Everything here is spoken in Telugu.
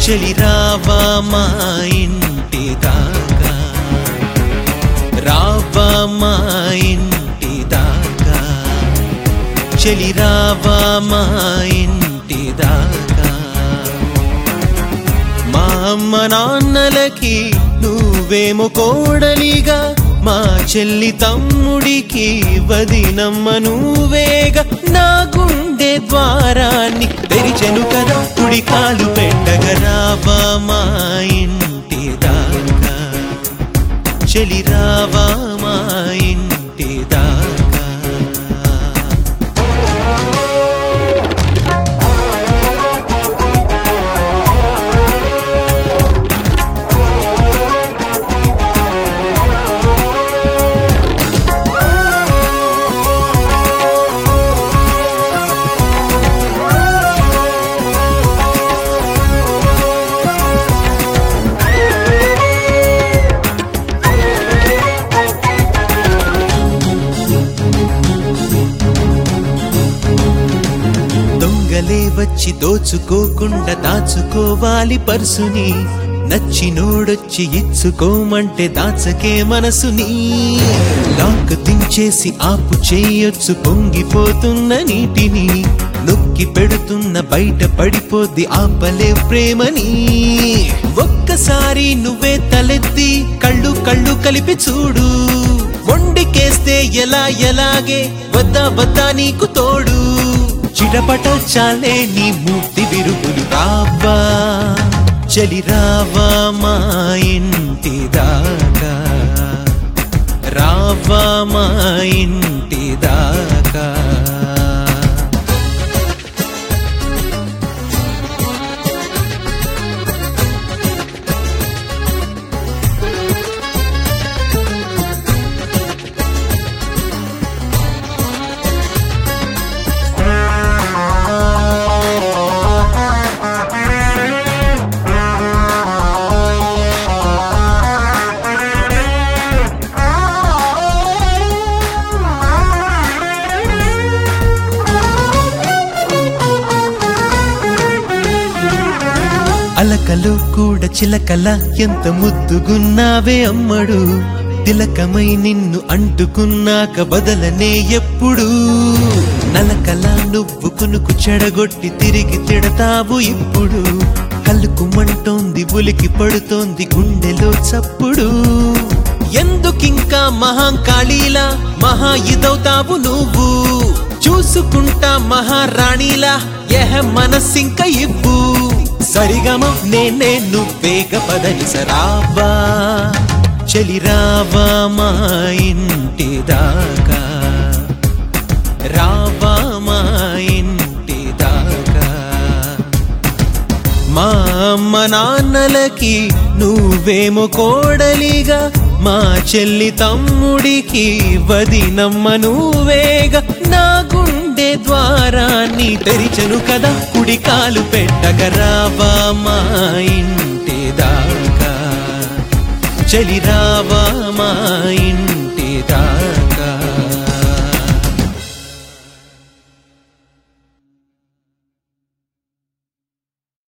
చెలి రావా మా ఇంటి దాకా రావా మా ఇంటి దాకా చెలి రావా మా ఇంటి దాకా మా అమ్మ నాన్నలకి నువ్వేమో కోడలిగా మా చెల్లి తమ్ముడికి వదినమ్మ నువ్వేగా నా గుండె ద్వారాన్ని తెరిచెను కదా కుడి కాలు పెట్టగ రావా మా ఇంటి దాకా చెలి రావా మా ఇంటి దాకా దొంగలే వచ్చి దోచుకోకుండా దాచుకోవాలి పర్సుని నచ్చినోడొచ్చి ఇచ్చుకోమంటే దాచకే మనసుని లాక్ దించేసి ఆపు చేయొచ్చు పొంగిపోతున్న నీటిని నొక్కి పెడుతున్న బయట పడిపోద్ది ఆపలే ప్రేమని ఒక్కసారి నువ్వే తలెత్తి కళ్ళు కళ్ళు కలిపి చూడు మొండికేస్తే ఎలా ఎలాగే వద్దా వద్దా నీకు తోడు చిటపట చాలే నీ మూర్తి విరుగులు రావా చలి రావా మా ఇంటి దాకా రావా మా ఇంటి దాకా అలకలు కూడా చిలకల ఎంత ముద్దుగున్నావే అమ్మడు తిలకమై నిన్ను అంటుకున్నాక బదలనే ఎప్పుడు నలకల నువ్వు కునుకు చెడగొట్టి తిరిగి తిడతావు ఇప్పుడు కలుకుమంటోంది ఉలికి పడుతోంది గుండెలో చప్పుడు ఎందుకింకా మహాంకాళీలా మహా ఇదవుతావు నువ్వు చూసుకుంటా మహారాణిలా ఎహ మనస్సింక ఇవ్వు సరిగమ నేనే నువ్వేగ పదని సరావా చలి రావా మా ఇంటి దాకా రావా మా ఇంటి దాకా మా అమ్మ నాన్నలకి నువ్వేమో కోడలిగా మా చెల్లి తమ్ముడికి వదినమ్మ నువ్వేగా నా గుండె ద్వారాన్ని తెరిచను కదా కుడి కాలు పెట్టక రావా మా ఇంటి దాకా చలి రావా మా ఇంటి